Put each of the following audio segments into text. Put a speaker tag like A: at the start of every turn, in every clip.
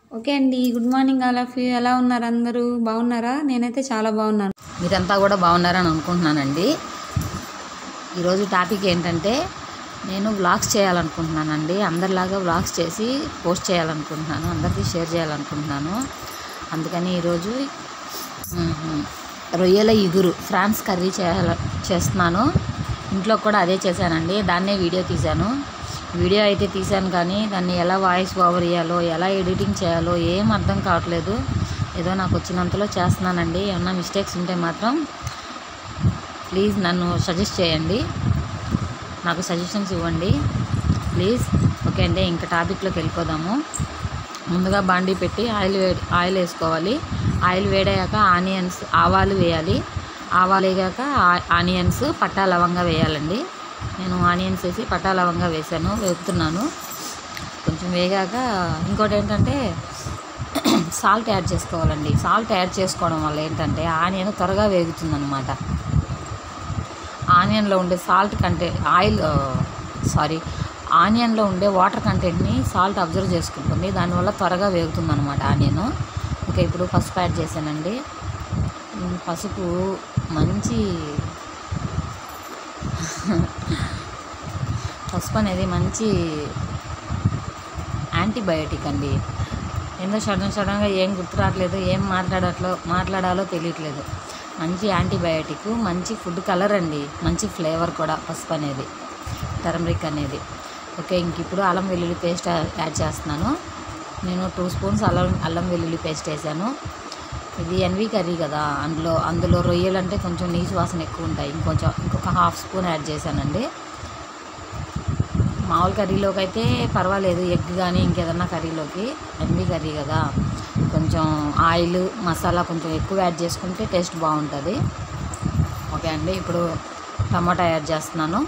A: okay అండి good morning all of you ఎలా ఉన్నారు అందరూ బాగున్నారా నేనైతే చాలా బాగున్నాను
B: మీరంతా కూడా బాగున్నారని అనుకుంటున్నానండి ఈరోజు టాపిక్ ఏంటంటే నేను వ్లాగ్స్ చేయాలనుకుంటున్నానండి అందరిలాగా వ్లాగ్స్ చేసి పోస్ట్ చేయాలనుకుంటున్నాను అందరికీ షేర్ చేయాలనుకుంటున్నాను అందుకని ఈరోజు మ్మ్, రొయ్యల ఇగురు ఫ్రాన్స్ కర్రీ చేయాల చేస్తున్నాను ఇంట్లో కూడా అదే చేశానండి దాన్నే వీడియో తీశాను వీడియో అయితే తీశాను కానీ దాన్ని ఎలా వాయిస్ ఓవర్ ఇవ్వాలో ఎలా ఎడిటింగ్ చేయాలో ఏం అర్థం కావట్లేదు ఏదో నాకు వచ్చినంతలో చేస్తున్నానండి ఏమన్నా మిస్టేక్స్ ఉంటే మాత్రం ప్లీజ్ నన్ను సజెస్ట్ చేయండి నాకు సజెషన్స్ ఇవ్వండి ప్లీజ్ ఓకే అండి ఇంకా టాపిక్లోకి వెళ్ళిపోదాము ముందుగా బాండీ పెట్టి ఆయిల్ వేడి ఆయిల్ వేసుకోవాలి ఆయిల్ వేడయ్యాక ఆనియన్స్ ఆవాలు వేయాలి ఆవాలు వేగాక ఆ- ఆనియన్స్ పట్టా లవంగా వేయాలండి నేను ఆనియన్స్ వేసి పట్టా లవంగా వేసాను వేపుతున్నాను కొంచెం వేగాక ఇంకోటి ఏంటంటే సాల్ట్ యాడ్ చేసుకోవాలండి సాల్ట్ యాడ్ చేసుకోవడం వల్ల ఏంటంటే ఆనియన్ త్వరగా వేగుతుందన్నమాట ఆనియన్లో ఉండే సాల్ట్ కంటెంట్ ఆయిల్ సారీ ఆనియన్లో ఉండే వాటర్ కంటెంట్ని సాల్ట్ అబ్జర్వ్ చేసుకుంటుంది దానివల్ల త్వరగా వేగుతుంది అనమాట ఆనియన్ ఓకే ఇప్పుడు పసుపు యాడ్ చేశానండి ఉమ్, పసుపు మంచి పసుపు అనేది మంచి యాంటీబయోటిక్ అండి ఏందో సడన్ సడన్గా ఏం గుర్తు రావట్లేదు ఏం మాట్లాడట్లో మాట్లాడాలో తెలియట్లేదు మంచి యాంటీబయాటిక్ మంచి ఫుడ్ కలర్ అండి మంచి ఫ్లేవర్ కూడా పసుపు అనేది టర్మరిక్ అనేది ఓకే ఇంక ఇప్పుడు అల్లం వెల్లుల్లి పేస్ట్ యాడ్ చేస్తున్నాను నేను టూ స్పూన్స్ అల్లం అల్లం వెల్లుల్లి పేస్ట్ వేసాను ఇది ఎన్వి కర్రీ కదా అందులో అందులో రొయ్యలు అంటే కొంచెం నీచు వాసన ఎక్కువ ఉంటాయి ఇంకొంచెం ఇంకొక హాఫ్ స్పూన్ యాడ్ చేశానండి మామూలు కర్రీలోకి అయితే పర్వాలేదు ఎగ్ కానీ ఇంకేదన్నా కర్రీలోకి ఎన్వి కర్రీ కదా కొంచెం ఆయిల్ మసాలా కొంచెం ఎక్కువ యాడ్ చేసుకుంటే టేస్ట్ బాగుంటుంది ఓకే అండి ఇప్పుడు టమాటా యాడ్ చేస్తున్నాను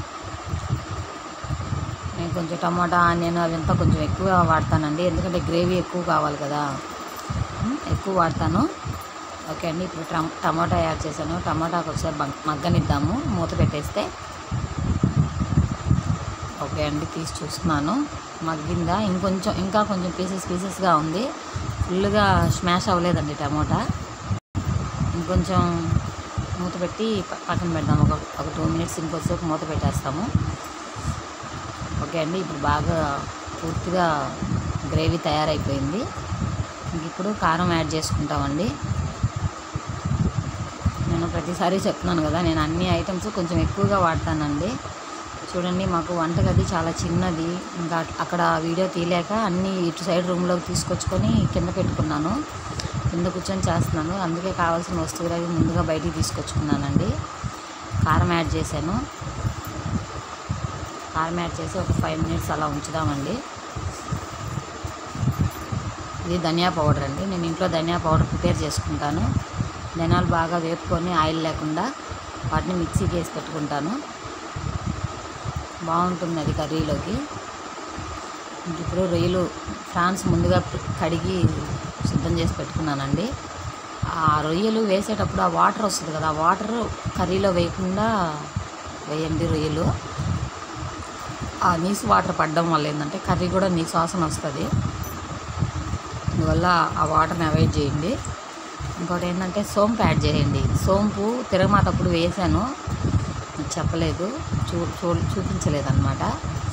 B: నేను కొంచెం టమాటా ఆనియన్ అవంతా కొంచెం ఎక్కువ వాడతానండి ఎందుకంటే గ్రేవీ ఎక్కువ కావాలి కదా ఉమ్, ఎక్కువ వాడతాను ఓకే అండి ఇప్పుడు టమ- టమాటా యాడ్ చేశాను టమాటాకు ఒకసారి మగ్- మగ్గనిద్దాము మూత పెట్టేస్తే ఓకే అండి తీసి చూస్తున్నాను మగ్గిందా ఇంకొంచెం ఇంకా కొంచెం పీసెస్ పీసెస్గా ఉంది ఫుల్గా స్మాష్ అవ్వలేదండి టమోటా ఇంకొంచెం మూత పెట్టి ప- పక్కన పెడదాం ఒక ఒక టూ మినిట్స్ ఇంకొంచెంసేపు మూత పెట్టేస్తాము ఓకే అండి ఇప్పుడు బాగా పూర్తిగా గ్రేవీ తయారైపోయింది ఇంక ఇప్పుడు కారం యాడ్ చేసుకుంటామండి నేను ప్రతిసారి చెప్తున్నాను కదా నేను అన్ని ఐటమ్స్ కొంచెం ఎక్కువగా వాడతానండి చూడండి మాకు వంటగది చాలా చిన్నది ఇంకా అక్కడ వీడియో తీయలేక అన్నీ ఇటు సైడ్ రూమ్లోకి తీసుకొచ్చుకొని కింద పెట్టుకున్నాను కింద కూర్చొని చేస్తున్నాను అందుకే కావాల్సిన వస్తువులు అవి ముందుగా బయటికి తీసుకొచ్చుకున్నానండి కారం యాడ్ చేశాను కారం యాడ్ చేసి ఒక ఫైవ్ మినిట్స్ అలా ఉంచుదామండి ఇది ధనియా పౌడర్ అండి నేను ఇంట్లో ధనియా పౌడర్ ప్రిపేర్ చేసుకుంటాను ధనియాలు బాగా వేపుకొని ఆయిల్ లేకుండా వాటిని మిక్సీకి వేసి పెట్టుకుంటాను బాగుంటుంది అది కర్రీలోకి ఇంక ఇప్పుడు రొయ్యలు ఫ్రాన్స్ ముందుగా ప్రి- కడిగి సిద్ధం చేసి పెట్టుకున్నానండి ఆ రొయ్యలు వేసేటప్పుడు ఆ వాటర్ వస్తుంది కదా ఆ వాటర్ కర్రీలో వేయకుండా వేయండి రొయ్యలు ఆ నీసు వాటర్ పడడం వల్ల ఏంటంటే కర్రీ కూడా నీసు వాసన వస్తుంది అందువల్ల ఆ వాటర్ని అవాయిడ్ చేయండి ఇంకోటి ఏంటంటే సోంపు యాడ్ చేయండి సోంపు తిరగమాతప్పుడు వేసాను చెప్పలేదు చూ చూ చూపించలేదు అనమాట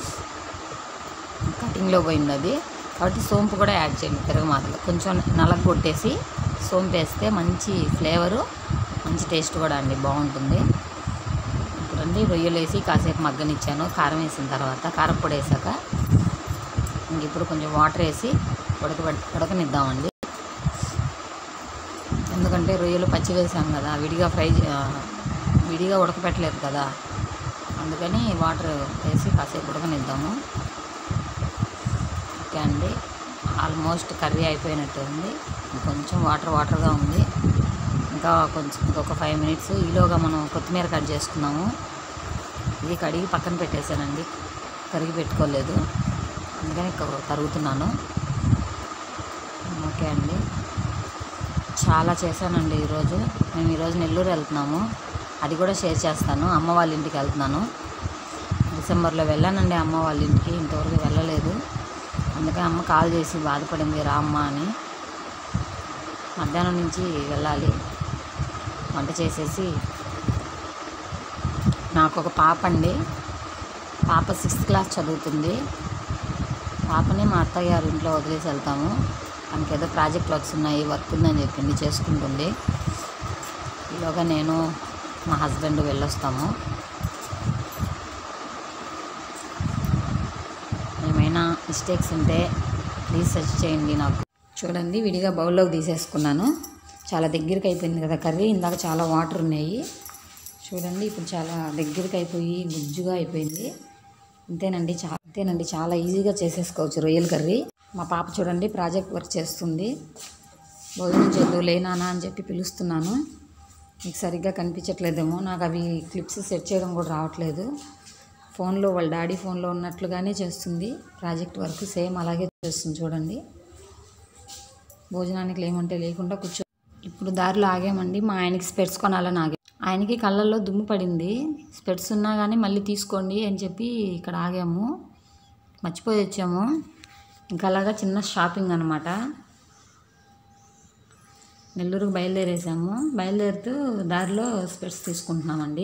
B: కటింగ్లో పోయింది అది కాబట్టి సోంపు కూడా యాడ్ చేయండి తిరగమాతలో కొంచెం నలగ కొట్టేసి సోంపు వేస్తే మంచి ఫ్లేవరు మంచి టేస్ట్ కూడా అండి బాగుంటుంది ఇప్పుడండి రొయ్యలు వేసి కాసేపు మగ్గనిచ్చాను కారం వేసిన తర్వాత కారం పొడి వేసాక ఇంక ఇప్పుడు కొంచెం వాటర్ వేసి ఉడకబెట్ ఉడకనిద్దామండి ఎందుకంటే రొయ్యలు పచ్చి వేసాం కదా విడిగా ఫ్రై చే- ఆ, విడిగా ఉడకపెట్టలేదు కదా అందుకని వాటర్ వేసి కాసేపు ఉడకనిద్దాము ఓకే అండి ఆల్మోస్ట్ కర్రీ అయిపోయినట్టు ఉంది కొంచెం వాటర్ వాటర్గా ఉంది ఇంకా కొంచెం ఇంకొక ఫైవ్ మినిట్స్ ఈలోగా మనం కొత్తిమీర కట్ చేసుకున్నాము ఇది కడిగి పక్కన పెట్టేశానండి కరిగి పెట్టుకోలేదు అందుకని క- తరుగుతున్నాను ఓకే అండి చాలా చేశానండి ఈరోజు మేము ఈరోజు నెల్లూరు వెళ్తున్నాము అది కూడా షేర్ చేస్తాను అమ్మ వాళ్ళ ఇంటికి వెళ్తున్నాను డిసెంబర్లో వెళ్ళానండి అమ్మ వాళ్ళ ఇంటికి ఇంతవరకు వెళ్ళలేదు అందుకే అమ్మ కాల్ చేసి బాధపడింది రా అమ్మ అని మధ్యాహ్నం నుంచి వెళ్ళాలి వంట చేసేసి నాకు ఒక పాప అండి పాప సిక్స్త్ క్లాస్ చదువుతుంది పాపని మా అత్తయ్య గారి ఇంట్లో వదిలేసి వెళ్తాము తనకి ఏదో ప్రాజెక్ట్ వర్క్స్ ఉన్నాయి వర్క్ ఉందని చెప్పింది చేసుకుంటుంది ఈలోగా నేను మా హస్బెండ్ వెళ్ళొస్తాము ఏమైనా మిస్టేక్స్ ఉంటే ప్లీజ్ సెర్చ్ చేయండి నాకు చూడండి విడిగా బౌల్లోకి తీసేసుకున్నాను చాలా దగ్గరికి అయిపోయింది కదా కర్రీ ఇందాక చాలా వాటర్ ఉన్నాయి చూడండి ఇప్పుడు చాలా దగ్గరికి అయిపోయి గుజ్జుగా అయిపోయింది అంతేనండి చా అంతేనండి చాలా ఈజీగా చేసేసుకోవచ్చు రొయ్యల కర్రీ మా పాప చూడండి ప్రాజెక్ట్ వర్క్ చేస్తుంది భోజనం చేద్దు లేనానా అని చెప్పి పిలుస్తున్నాను మీకు సరిగ్గా కనిపించట్లేదేమో నాకు అవి క్లిప్స్ సెట్ చేయడం కూడా రావట్లేదు ఫోన్లో వాళ్ళ డాడీ ఫోన్లో ఉన్నట్లుగానే చేస్తుంది ప్రాజెక్ట్ వర్క్ సేమ్ అలాగే చేస్తుంది చూడండి భోజనానికి లేమంటే లేకుండా కూర్చో ఇప్పుడు దారిలో ఆగామండి మా ఆయనకి స్పెట్స్ కొనాలని ఆగా ఆయనకి కళ్ళల్లో దుమ్ము పడింది స్పెట్స్ ఉన్నా కానీ మళ్ళీ తీసుకోండి అని చెప్పి ఇక్కడ ఆగాము మర్చిపోయి వచ్చాము ఇంకా అలాగా చిన్న షాపింగ్ అనమాట నెల్లూరుకు బయలుదేరేసాము బయలుదేరుతూ దారిలో స్పెట్స్ తీసుకుంటున్నామండి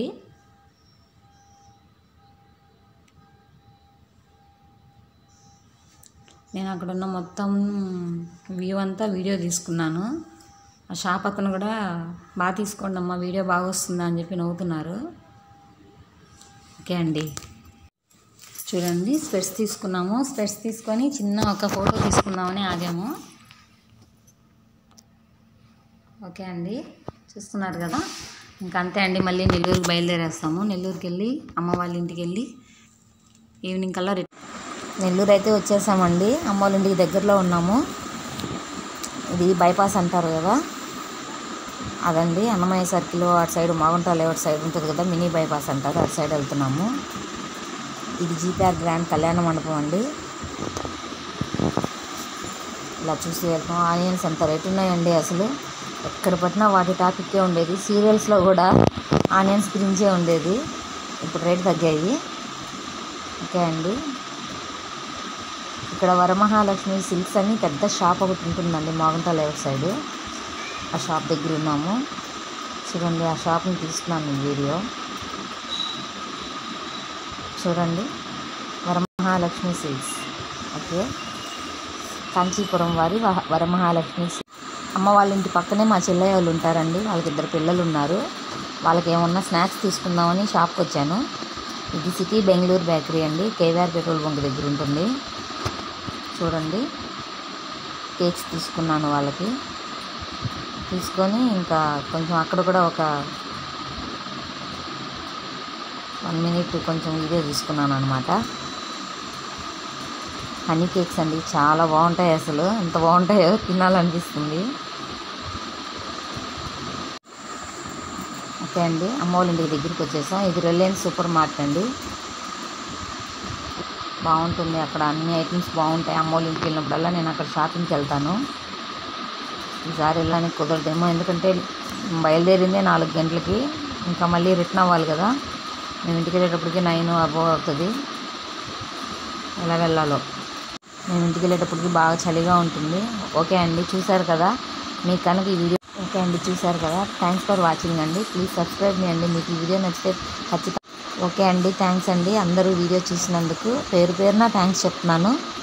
B: నేను అక్కడ ఉన్న మొత్తం వ్యూ అంతా వీడియో తీసుకున్నాను ఆ షాప్ అతను కూడా బాగా తీసుకోండి అమ్మా వీడియో బాగా వస్తుందా అని చెప్పి నవ్వుతున్నారు ఓకే అండి చూడండి స్పెట్స్ తీసుకున్నాము స్పెట్స్ తీసుకొని చిన్న ఒక ఫోటో తీసుకుందామని ఆగాము ఓకే అండి చూస్తున్నారు కదా ఇంకా అంతే అండి మళ్ళీ నెల్లూరుకి బయలుదేరేస్తాము నెల్లూరుకి వెళ్ళి అమ్మ వాళ్ళ ఇంటికి వెళ్ళి ఈవినింగ్ కల్లా రిటర్న్ నెల్లూరు అయితే వచ్చేసామండి అమ్మ వాళ్ళ ఇంటికి దగ్గరలో ఉన్నాము ఇది బైపాస్ అంటారు కదా అదండి అన్నమయ్య సర్కిల్ అటు సైడ్ మాగుంట లేఅవుట్ సైడ్ ఉంటుంది కదా మినీ బైపాస్ అంటారు అటు సైడ్ వెళ్తున్నాము ఇది జీపీఆర్ గ్రాండ్ కళ్యాణ మండపం అండి ఇలా చూసి వెళ్తాం ఆనియన్స్ ఎంత రేట్ ఉన్నాయండి అసలు ఎక్కడ పట్టినా వాటి టాపిక్కే ఉండేది సీరియల్స్లో కూడా ఆనియన్స్ గురించే ఉండేది ఇప్పుడు రేట్ తగ్గాయి ఓకే అండి ఇక్కడ వరమహాలక్ష్మి సిల్క్స్ అని పెద్ద షాప్ ఒకటి ఉంటుందండి మాగుంట లేఅవుట్ సైడ్ ఆ షాప్ దగ్గర ఉన్నాము చూడండి ఆ షాప్ని తీస్తున్నాను ఈ వీడియో చూడండి వరమహాలక్ష్మి సిల్క్స్ ఓకే కాంచీపురం వారి వహ- వరమహాలక్ష్మి సిల్క్స్ అమ్మ వాళ్ళ ఇంటి పక్కనే మా చెల్లయ్య వాళ్ళు ఉంటారండి వాళ్ళకి ఇద్దరు పిల్లలు ఉన్నారు వాళ్ళకి ఏమన్నా స్నాక్స్ తీసుకుందామని షాప్కి వచ్చాను ఇది సిటీ బెంగళూరు బేకరీ అండి కేవీఆర్ పెట్రోల్ బంక్ దగ్గర ఉంటుంది చూడండి కేక్స్ తీసుకున్నాను వాళ్ళకి తీసుకొని ఇంకా కొంచెం అక్కడ కూడా ఒక వన్ మినిట్ కొంచెం వీడియో తీసుకున్నాను అనమాట హనీ కేక్స్ అండి చాలా బాగుంటాయి అసలు ఎంత బాగుంటాయో తినాలనిపిస్తుంది ఓకే అండి అమ్మ వాళ్ళ ఇంటి దగ్గరికి వచ్చేసాం ఇది రిలయన్స్ సూపర్ మార్ట్ అండి బాగుంటుంది అక్కడ అన్ని ఐటమ్స్ బాగుంటాయి అమ్మ వాళ్ళ ఇంటికి వెళ్ళినప్పుడల్లా నేను అక్కడ షాపింగ్కి వెళ్తాను ఈసారి వెళ్ళడానికి కుదరదేమో ఎందుకంటే బయలుదేరిందే నాలుగు గంటలకి ఇంకా మళ్ళీ రిటర్న్ అవ్వాలి కదా మేము ఇంటికి వెళ్ళేటప్పటికి నైన్ అబోవ్ అవుతుంది ఎలా వెళ్ళాలో మేము ఇంటికి వెళ్ళేటప్పటికి బాగా చలిగా ఉంటుంది ఓకే అండి చూశారు కదా మీకు కనుక ఈ వీడియో ఓకే అండి చూశారు కదా థ్యాంక్స్ ఫర్ వాచింగ్ అండి ప్లీజ్ సబ్స్క్రైబ్ మీ అండి మీకు ఈ వీడియో నచ్చితే ఖచ్చితంగా ఓకే అండి థ్యాంక్స్ అండి అందరూ వీడియో చూసినందుకు పేరు పేరున థ్యాంక్స్ చెప్తున్నాను